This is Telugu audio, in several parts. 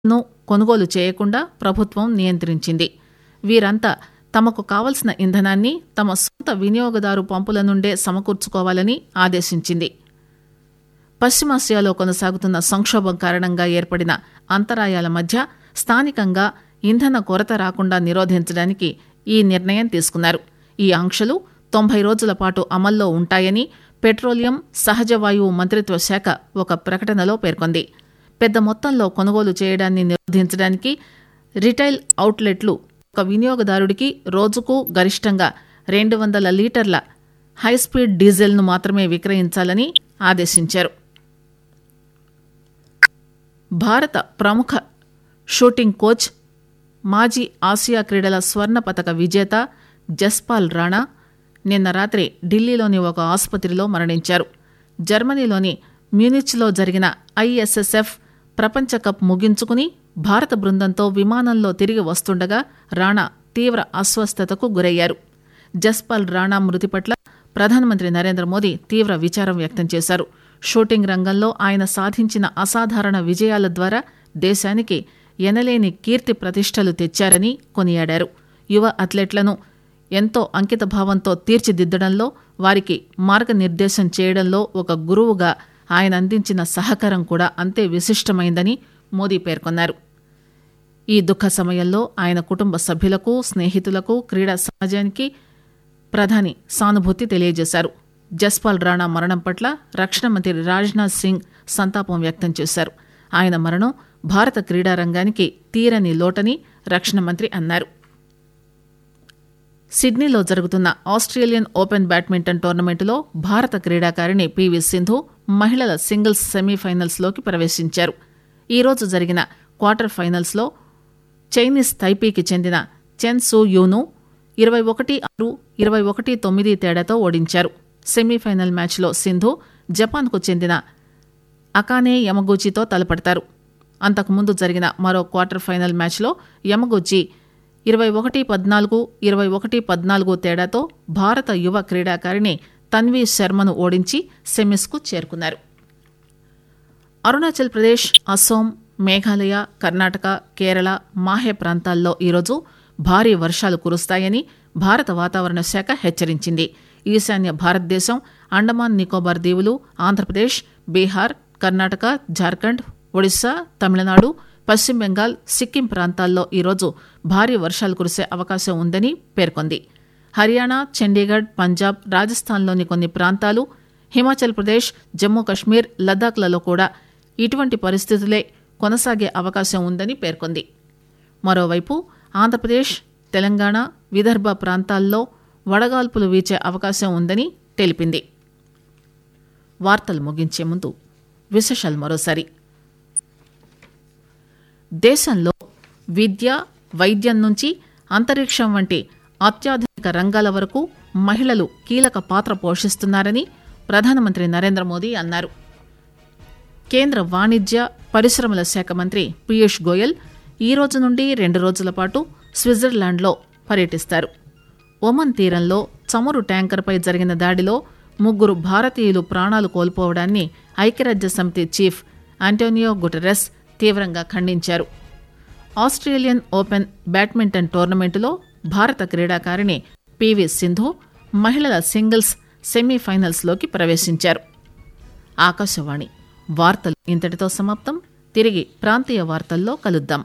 ను కొనుగోలు చేయకుండా ప్రభుత్వం నియంత్రించింది వీరంతా తమకు కావలసిన ఇంధనాన్ని తమ సొంత వినియోగదారు పంపుల నుండే సమకూర్చుకోవాలని ఆదేశించింది పశ్చిమాసియాలో కొనసాగుతున్న సంక్షోభం కారణంగా ఏర్పడిన అంతరాయాల మధ్య స్థానికంగా ఇంధన కొరత రాకుండా నిరోధించడానికి ఈ నిర్ణయం తీసుకున్నారు ఈ ఆంక్షలు తొంభై రోజుల పాటు అమల్లో ఉంటాయని పెట్రోలియం సహజ వాయువు మంత్రిత్వ శాఖ ఒక ప్రకటనలో పేర్కొంది పెద్ద మొత్తంలో కొనుగోలు చేయడాన్ని నిరోధించడానికి రిటైల్ అవుట్లెట్లు ఒక వినియోగదారుడికి రోజుకు గరిష్టంగా రెండు వందల లీటర్ల హైస్పీడ్ డీజిల్ను మాత్రమే విక్రయించాలని ఆదేశించారు భారత ప్రముఖ షూటింగ్ కోచ్ మాజీ ఆసియా క్రీడల స్వర్ణ పతక విజేత జస్పాల్ రాణా నిన్న రాత్రి ఢిల్లీలోని ఒక ఆసుపత్రిలో మరణించారు జర్మనీలోని మ్యూనిచ్లో జరిగిన ఐఎస్ఎస్ఎఫ్ ప్రపంచ కప్ ముగించుకుని భారత బృందంతో విమానంలో తిరిగి వస్తుండగా రాణా తీవ్ర అస్వస్థతకు గురయ్యారు జస్పాల్ రాణా మృతి పట్ల ప్రధానమంత్రి నరేంద్ర మోదీ తీవ్ర విచారం వ్యక్తం చేశారు షూటింగ్ రంగంలో ఆయన సాధించిన అసాధారణ విజయాల ద్వారా దేశానికి ఎనలేని కీర్తి ప్రతిష్టలు తెచ్చారని కొనియాడారు యువ అథ్లెట్లను ఎంతో అంకితభావంతో తీర్చిదిద్దడంలో వారికి మార్గనిర్దేశం చేయడంలో ఒక గురువుగా ఆయన అందించిన సహకారం కూడా అంతే విశిష్టమైందని మోదీ పేర్కొన్నారు ఈ దుఃఖ సమయంలో ఆయన కుటుంబ సభ్యులకు స్నేహితులకు క్రీడా సమాజానికి ప్రధాని సానుభూతి తెలియజేశారు జస్పాల్ రాణా మరణం పట్ల రక్షణ మంత్రి రాజ్నాథ్ సింగ్ సంతాపం వ్యక్తం చేశారు ఆయన మరణం భారత క్రీడా రంగానికి తీరని లోటని రక్షణ మంత్రి అన్నారు సిడ్నీలో జరుగుతున్న ఆస్ట్రేలియన్ ఓపెన్ బ్యాడ్మింటన్ టోర్నమెంటులో భారత క్రీడాకారిణి పివి సింధు మహిళల సింగిల్స్ సెమీఫైనల్స్లోకి ప్రవేశించారు ఈరోజు జరిగిన క్వార్టర్ ఫైనల్స్లో చైనీస్ తైపీకి చెందిన చెన్ సూ యూను ఇరవై ఒకటి ఆరు ఇరవై ఒకటి తొమ్మిది తేడాతో ఓడించారు సెమీఫైనల్ మ్యాచ్లో సింధు జపాన్కు చెందిన అకానే యమగూచితో తలపడతారు అంతకుముందు జరిగిన మరో క్వార్టర్ ఫైనల్ మ్యాచ్లో యమగూచి ఇరవై ఒకటి పద్నాలుగు ఇరవై ఒకటి పద్నాలుగు తేడాతో భారత యువ క్రీడాకారిణి తన్వీ శర్మను ఓడించి సెమీస్కు చేరుకున్నారు అరుణాచల్ ప్రదేశ్ అస్సోం మేఘాలయ కర్ణాటక కేరళ మాహే ప్రాంతాల్లో ఈరోజు భారీ వర్షాలు కురుస్తాయని భారత వాతావరణ శాఖ హెచ్చరించింది ఈశాన్య భారతదేశం అండమాన్ నికోబార్ దీవులు ఆంధ్రప్రదేశ్ బీహార్ కర్ణాటక జార్ఖండ్ ఒడిశా తమిళనాడు పశ్చిమ బెంగాల్ సిక్కిం ప్రాంతాల్లో ఈరోజు భారీ వర్షాలు కురిసే అవకాశం ఉందని పేర్కొంది హర్యానా చండీగఢ్ పంజాబ్ రాజస్థాన్లోని కొన్ని ప్రాంతాలు హిమాచల్ ప్రదేశ్ జమ్మూ కశ్మీర్ లద్దాఖ్లలో కూడా ఇటువంటి పరిస్థితులే కొనసాగే అవకాశం ఉందని పేర్కొంది మరోవైపు ఆంధ్రప్రదేశ్ తెలంగాణ విదర్భ ప్రాంతాల్లో వడగాల్పులు వీచే అవకాశం ఉందని తెలిపింది వార్తలు ముగించే ముందు విశేషాలు మరోసారి దేశంలో విద్య వైద్యం నుంచి అంతరిక్షం వంటి అత్యాధునిక రంగాల వరకు మహిళలు కీలక పాత్ర పోషిస్తున్నారని ప్రధానమంత్రి నరేంద్ర మోదీ అన్నారు కేంద్ర వాణిజ్య పరిశ్రమల శాఖ మంత్రి పీయూష్ గోయల్ ఈ రోజు నుండి రెండు రోజుల పాటు స్విట్జర్లాండ్లో పర్యటిస్తారు ఒమన్ తీరంలో చమురు ట్యాంకర్పై జరిగిన దాడిలో ముగ్గురు భారతీయులు ప్రాణాలు కోల్పోవడాన్ని ఐక్యరాజ్య సమితి చీఫ్ అంటోనియో గుటెరస్ తీవ్రంగా ఖండించారు ఆస్ట్రేలియన్ ఓపెన్ బ్యాడ్మింటన్ టోర్నమెంటులో భారత క్రీడాకారిణి పివి సింధు మహిళల సింగిల్స్ సెమీఫైనల్స్లోకి ప్రవేశించారు ఆకాశవాణి వార్తలు ఇంతటితో సమాప్తం తిరిగి ప్రాంతీయ వార్తల్లో కలుద్దాం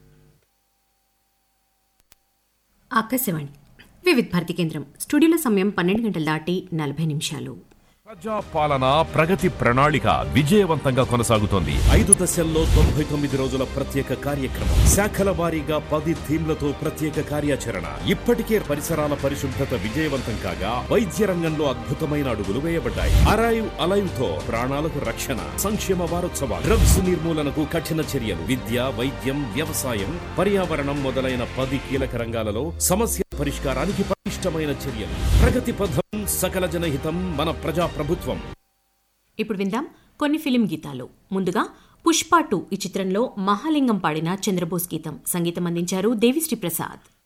ఆకాశవాణి వివిధ భారతి కేంద్రం స్టూడియోలో సమయం పన్నెండు గంటలు దాటి నలభై నిమిషాలు ప్రజా పాలన ప్రగతి ప్రణాళిక విజయవంతంగా కొనసాగుతోంది ఐదు దశల్లో తొంభై తొమ్మిది రోజుల ప్రత్యేక కార్యక్రమం శాఖల వారీగా పది థీమ్లతో ప్రత్యేక కార్యాచరణ ఇప్పటికే పరిసరాల పరిశుభ్రత విజయవంతం కాగా వైద్య రంగంలో అద్భుతమైన అడుగులు వేయబడ్డాయి అరైవ్ అలైవ్ తో ప్రాణాలకు రక్షణ సంక్షేమ వారోత్సవాలు డ్రగ్స్ నిర్మూలనకు కఠిన చర్యలు విద్య వైద్యం వ్యవసాయం పర్యావరణం మొదలైన పది కీలక రంగాలలో సమస్య పరిష్కారానికి పటిష్టమైన చర్యలు ప్రగతి పథం సకల జనహితం మన ప్రజా ప్రభుత్వం ఇప్పుడు విందాం కొన్ని ఫిలిం గీతాలు ముందుగా పుష్ప టూ ఈ చిత్రంలో మహాలింగం పాడిన చంద్రబోస్ గీతం సంగీతం అందించారు దేవిశ్రీ ప్రసాద్